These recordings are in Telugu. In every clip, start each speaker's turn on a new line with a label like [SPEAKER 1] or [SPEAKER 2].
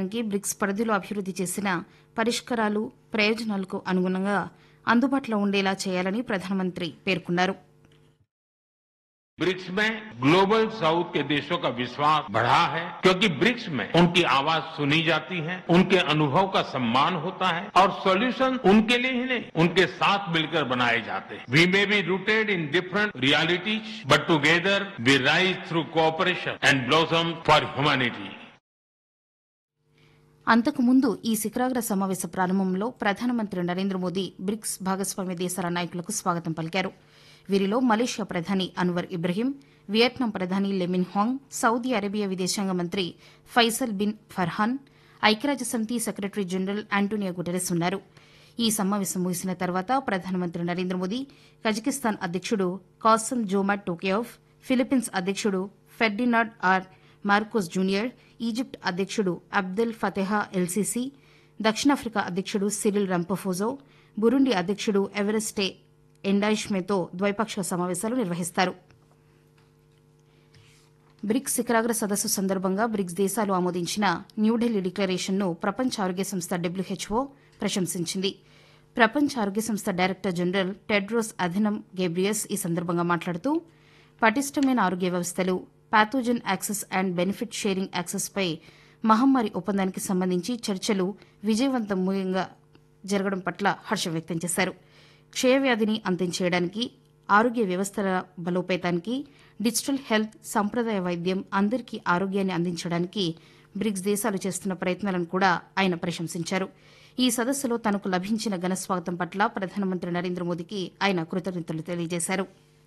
[SPEAKER 1] చేయడానికి బ్రిక్స్ పరిధిలో అభివృద్ది చేసిన పరిష్కారాలు ప్రయోజనాలకు అనుగుణంగా అందుబాటులో ఉండేలా చేయాలని ప్రధానమంత్రి పేర్కొన్నారు
[SPEAKER 2] ब्रिक्स में ग्लोबल साउथ के देशों का विश्वास बढ़ा है क्योंकि ब्रिक्स में उनकी आवाज सुनी जाती है उनके अनुभव का सम्मान होता है और सॉल्यूशन उनके लिए ही नहीं उनके साथ मिलकर बनाए जाते हैं we may be rooted in different realities but together we rise through cooperation and blossom for humanity
[SPEAKER 1] అంతకుముందు ఈ శిఖరాగ్ర సమావేశ ప్రారంభంలో ప్రధానమంత్రి నరేంద్ర మోదీ బ్రిక్స్ భాగస్వామ్య దేశాల నాయకులకు స్వాగతం పలికారు వీరిలో మలేషియా ప్రధాని అన్వర్ ఇబ్రహీం వియత్నాం ప్రధాని లెమిన్ హాంగ్ సౌదీ అరేబియా విదేశాంగ మంత్రి ఫైసల్ బిన్ ఫర్హాన్ ఐక్యరాజ్యసమితి సెక్రటరీ జనరల్ ఆంటోనియో గుటెరెస్ ఉన్నారు ఈ సమావేశం ముగిసిన తర్వాత ప్రధానమంత్రి నరేంద్ర మోదీ కజకిస్తాన్ అధ్యక్షుడు కాసమ్ జోమాట్ టోకేయోవ్ ఫిలిప్పీన్స్ అధ్యక్షుడు Ferdinand R Marcos junior Egypt అధ్యక్షుడు అబ్దెల్ ఫతెహా ఎల్సీసీ దక్షిణాఫ్రికా అధ్యక్షుడు సిరిల్ రంపఫోజో బురుండి అధ్యక్షుడు ఎవరెస్టే ఎండాయిష్మేతో ద్వైపాక్షిక సమావేశాలు నిర్వహిస్తారు బ్రిక్స్ శిఖరాగ్ర సదస్సు సందర్భంగా బ్రిక్స్ దేశాలు ఆమోదించిన న్యూఢిల్లీ డిక్లరేషన్ను ప్రపంచ ఆరోగ్య సంస్థ డబ్ల్యూహెచ్ఓ ప్రశంసించింది ప్రపంచ ఆరోగ్య సంస్థ director general Tedros Adhanom Ghebreyesus ఈ సందర్భంగా మాట్లాడుతూ పటిష్టమైన ఆరోగ్య వ్యవస్థలు pathogen access and benefit sharing యాక్సెస్పై మహమ్మారి ఒప్పందానికి సంబంధించి చర్చలు విజయవంతంగా జరగడం పట్ల హర్షం వ్యక్తం చేశారు క్షయవ్యాధిని అంతం చేయడానికి ఆరోగ్య వ్యవస్థల బలోపేతానికి డిజిటల్ హెల్త్ సంప్రదాయ వైద్యం అందరికీ ఆరోగ్యాన్ని అందించడానికి బ్రిక్స్ దేశాలు చేస్తున్న ప్రయత్నాలను కూడా ఆయన ప్రశంసించారు ఈ సదస్సులో తనకు లభించిన ఘన స్వాగతం పట్ల ప్రధానమంత్రి నరేంద్ర మోదీకి ఆయన కృతజ్ఞతలు తెలియజేశారు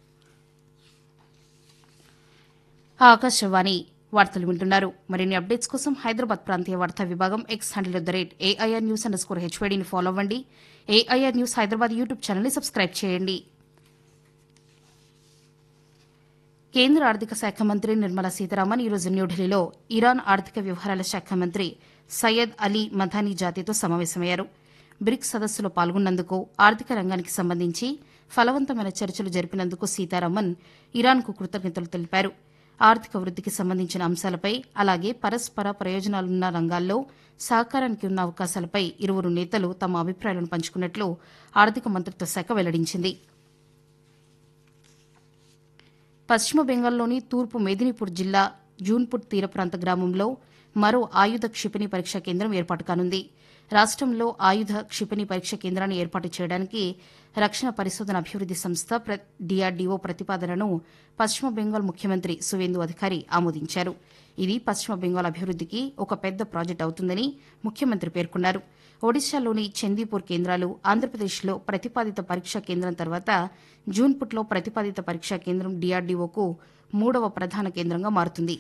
[SPEAKER 1] ఆకాశవాణి వార్తలు వింటున్నారు మరిన్ని అప్డేట్స్ కోసం హైదరాబాద్ ప్రాంతీయ వార్తా విభాగం X handle at the rate AIR news underscore score హెచ్వైడీని ఫాలో అవ్వండి ఏఐఆర్ న్యూస్ హైదరాబాద్ యూట్యూబ్ ఛానల్ని సబ్స్క్రైబ్ చేయండి కేంద్ర ఆర్థిక శాఖ మంత్రి నిర్మలా సీతారామన్ ఈరోజు న్యూఢిల్లీలో ఇరాన్ ఆర్థిక వ్యవహారాల శాఖ మంత్రి సయ్యద్ అలీ మధానీ జాతితో సమావేశమయ్యారు బ్రిక్స్ సదస్సులో పాల్గొన్నందుకు ఆర్థిక రంగానికి సంబంధించి ఫలవంతమైన చర్చలు జరిపినందుకు సీతారామన్ ఇరాన్కు కృతజ్ఞతలు తెలిపారు ఆర్థిక వృద్దికి సంబంధించిన అంశాలపై అలాగే పరస్పర ప్రయోజనాలున్న రంగాల్లో సహకారానికి ఉన్న అవకాశాలపై ఇరువురు నేతలు తమ అభిప్రాయాలను పంచుకున్నట్లు ఆర్థిక మంత్రిత్వ శాఖ వెల్లడించింది పశ్చిమ బెంగాల్లోని తూర్పు మేదినీపూర్ జిల్లా జూన్పుట్ తీర ప్రాంత గ్రామంలో మరో ఆయుధ క్షిపణి పరీక్షా కేంద్రం ఏర్పాటు కానుంది రాష్టంలో ఆయుధ క్షిపణి పరీక్ష కేంద్రాన్ని ఏర్పాటు చేయడానికి రక్షణ పరిశోధన అభివృద్ది సంస్థ డీఆర్డీఓ ప్రతిపాదనను పశ్చిమ బెంగాల్ ముఖ్యమంత్రి సువేందు అధికారి ఆమోదించారు ఇది పశ్చిమ బెంగాల్ అభివృద్దికి ఒక పెద్ద ప్రాజెక్టు అవుతుందని ముఖ్యమంత్రి పేర్కొన్నారు ఒడిశాలోని చందీపూర్ కేంద్రాలు ఆంధ్రప్రదేశ్లో ప్రతిపాదిత పరీక్షా కేంద్రం తర్వాత జూన్పుట్లో ప్రతిపాదిత పరీక్షా కేంద్రం డీఆర్డీఓకు మూడవ ప్రధాన కేంద్రంగా మారుతుంది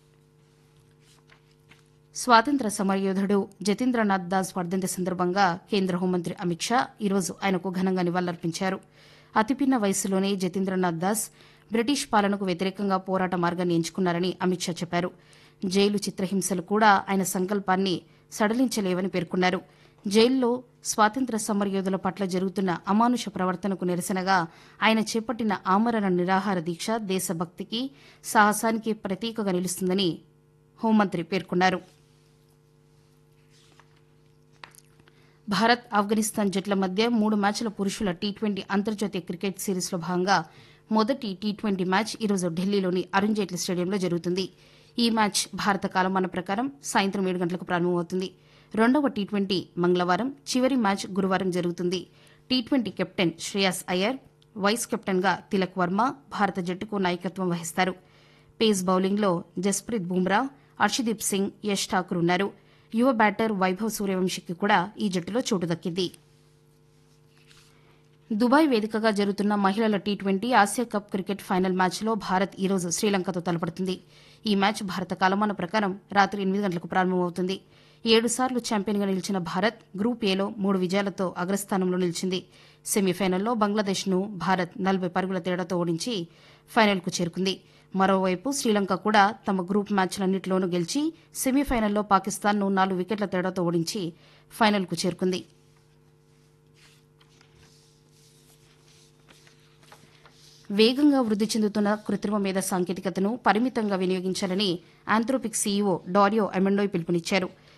[SPEAKER 1] స్వాతంత్ర సమరయోధుడు జతీంద్రనాథ్ దాస్ వర్ధంతి సందర్భంగా కేంద్ర హోంమంత్రి అమిత్ షా ఈరోజు ఆయనకు ఘనంగా నివాళులర్పించారు అతిపిన్న వయసులోనే జతీంద్రనాథ్ దాస్ బ్రిటిష్ పాలనకు వ్యతిరేకంగా పోరాట మార్గాన్ని ఎంచుకున్నారని అమిత్ షా చెప్పారు జైలు చిత్రహింసలు కూడా ఆయన సంకల్పాన్ని సడలించలేవని పేర్కొన్నారు జైల్లో స్వాతంత్ర సమరయోధుల పట్ల జరుగుతున్న అమానుష ప్రవర్తనకు నిరసనగా ఆయన చేపట్టిన ఆమరణ నిరాహార దీక్ష దేశభక్తికి సాహసానికి ప్రతీకగా నిలుస్తుందని హోంమంత్రి పేర్కొన్నారు భారత్ ఆఫ్ఘనిస్తాన్ జట్ల మధ్య మూడు మ్యాచ్ల పురుషుల టీ ట్వంటీ అంతర్జాతీయ క్రికెట్ సిరీస్లో భాగంగా మొదటి టీ ట్వంటీ మ్యాచ్ ఈరోజు ఢిల్లీలోని అరుణ్ జైట్లీ స్టేడియంలో జరుగుతుంది ఈ మ్యాచ్ భారత కాలమాన ప్రకారం సాయంత్రం ఏడు గంటలకు ప్రారంభమవుతుంది రెండవ టీ ట్వంటీ మంగళవారం చివరి మ్యాచ్ గురువారం జరుగుతుంది T twenty captain Shreyas Iyer vice కెప్టెన్గా తిలక్ వర్మ భారత జట్టుకు నాయకత్వం వహిస్తారు పేస్ బౌలింగ్లో జస్ప్రీత్ బుమ్రా హర్షదీప్ సింగ్ యష్ ఠాకూర్ ఉన్నారు యువ బ్యాటర్ వైభవ్ సూర్యవంశీకి కూడా ఈ జట్టులో చోటు దక్కింది దుబాయ్ వేదికగా జరుగుతున్న మహిళల T twenty Asia cup cricket final మ్యాచ్లో భారత్ ఈరోజు శ్రీలంకతో తలపడుతుంది ఈ మ్యాచ్ భారత కాలమాన ప్రకారం రాత్రి ఎనిమిది గంటలకు ప్రారంభమవుతుంది ఏడుసార్లు ఛాంపియన్గా నిలిచిన భారత్ గ్రూప్ ఏలో మూడు విజయాలతో అగ్రస్థానంలో నిలిచింది సెమీఫైనల్లో బంగ్లాదేశ్ను భారత్ నలభై పరుగుల తేడాతో ఓడించి ఫైనల్కు చేరుకుంది మరోవైపు శ్రీలంక కూడా తమ గ్రూప్ మ్యాచ్లన్నింటిలోనూ గెలిచి సెమీఫైనల్లో పాకిస్తాన్ను నాలుగు వికెట్ల తేడాతో ఓడించి ఫైనల్కు చేరుకుంది వేగంగా వృద్ది చెందుతున్న కృత్రిమ మేధ సాంకేతికతను పరిమితంగా వినియోగించాలని ఆంథ్రోపిక్ సీఈఓ డారియో అమెండోయ్ పిలుపునిచ్చారు